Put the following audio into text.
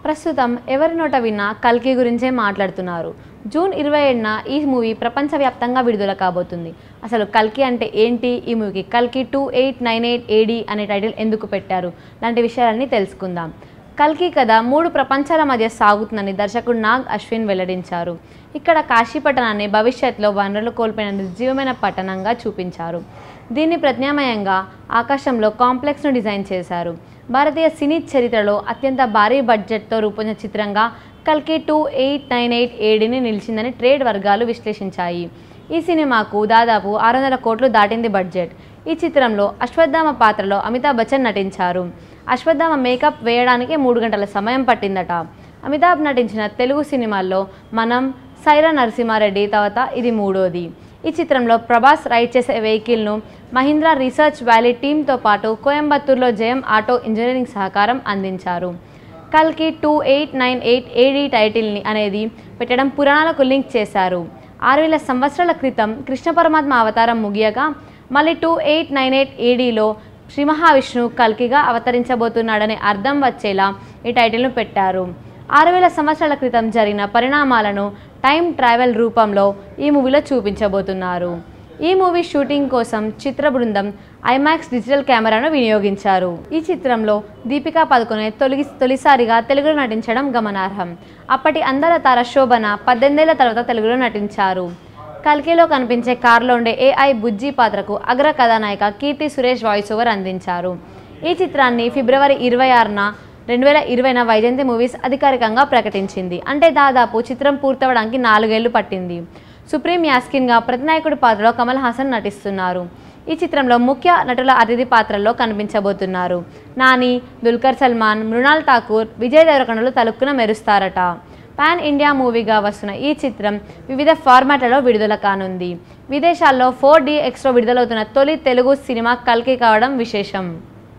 ప్రస్తుతం ఎవరి నోట విన్నా కల్కి గురించే మాట్లాడుతున్నారు జూన్ ఇరవై ఏడున ఈ మూవీ ప్రపంచవ్యాప్తంగా విడుదల కాబోతుంది అసలు కల్కి అంటే ఏంటి ఈ మూవీకి కల్కి two eight nine eight AD అనే టైటిల్ ఎందుకు పెట్టారు లాంటి విషయాలన్నీ తెలుసుకుందాం కల్కి కథ మూడు ప్రపంచాల మధ్య సాగుతుందని దర్శకుడు నాగ్ అశ్విన్ వెల్లడించారు ఇక్కడ కాశీపట్టణాన్ని భవిష్యత్తులో వనరులు కోల్పోయిన నిర్జీవమైన పట్టణంగా చూపించారు దీన్ని ప్రత్యామ్నాయంగా ఆకాశంలో కాంప్లెక్స్ను డిజైన్ చేశారు భారతీయ సినీ చరిత్రలో అత్యంత భారీ బడ్జెట్తో రూపొందిన చిత్రంగా కల్కి టూ ఎయిట్ నైన్ ఎయిట్ ఏడిని నిలిచిందని ట్రేడ్ వర్గాలు విశ్లేషించాయి ఈ సినిమాకు దాదాపు ఆరు వందల కోట్లు దాటింది బడ్జెట్ ఈ చిత్రంలో అశ్వత్థామ పాత్రలో అమితాబ్ బచ్చన్ నటించారు అశ్వత్థామ మేకప్ వేయడానికి మూడు గంటల సమయం పట్టిందట అమితాబ్ నటించిన తెలుగు సినిమాల్లో మనం సైరా నరసింహారెడ్డి తర్వాత ఇది మూడోది ఈ చిత్రంలో ప్రభాస్ రైడ్ చేసే వెహికల్ను మహీంద్రా రీసెర్చ్ వ్యాలీ టీంతో పాటు కోయంబత్తూరులో జయం ఆటో ఇంజనీరింగ్ సహకారం అందించారు కల్కి two eight nine eight AD టైటిల్ని అనేది పెట్టడం పురాణాలకు లింక్ చేశారు ఆరు వేల సంవత్సరాల క్రితం కృష్ణ పరమాత్మ అవతారం ముగియగా మళ్ళీ టూ ఎయిట్ నైన్ ఎయిట్ ఏడీలో శ్రీ మహావిష్ణువు కల్కిగా అవతరించబోతున్నాడనే అర్థం వచ్చేలా ఈ టైటిల్ను పెట్టారు ఆరు వేల సంవత్సరాల క్రితం జరిగిన పరిణామాలను టైం ట్రావెల్ రూపంలో ఈ మూవీలో చూపించబోతున్నారు ఈ మూవీ షూటింగ్ కోసం చిత్ర బృందం ఐమాక్స్ డిజిటల్ కెమెరాను వినియోగించారు ఈ చిత్రంలో దీపికా పదుకొనే తొలి తొలిసారిగా తెలుగులో నటించడం గమనార్హం అప్పటి అందర తార శోభన పద్దెనిమిదేళ్ల తర్వాత తెలుగులో నటించారు కల్కిలో కనిపించే కారులో ఉండే ఏఐ బుజ్జి పాత్రకు అగ్ర కథానాయిక కీర్తి సురేష్ వాయిస్ ఓవర్ అందించారు ఈ చిత్రాన్ని ఫిబ్రవరి ఇరవై ఆరున రెండు వేల ఇరవైన వైజయంతి మూవీస్ అధికారికంగా ప్రకటించింది అంటే దాదాపు చిత్రం పూర్తవడానికి నాలుగేళ్లు పట్టింది సుప్రీం యాస్కిన్గా ప్రతినాయకుడి పాత్రలో కమల్ హాసన్ నటిస్తున్నారు ఈ చిత్రంలో ముఖ్య నటుల అతిథి పాత్రల్లో కనిపించబోతున్నారు నాని దుల్కర్ సల్మాన్ మృణాల్ ఠాకూర్ విజయ్ దేవరకొండలు తలుక్కున మెరుస్తారట పాన్ ఇండియా మూవీగా వస్తున్న ఈ చిత్రం వివిధ ఫార్మాట్లలో విడుదల కానుంది విదేశాల్లో ఫోర్ డి ఎక్స్ట్రో విడుదలవుతున్న తొలి తెలుగు సినిమా కల్కి కావడం విశేషం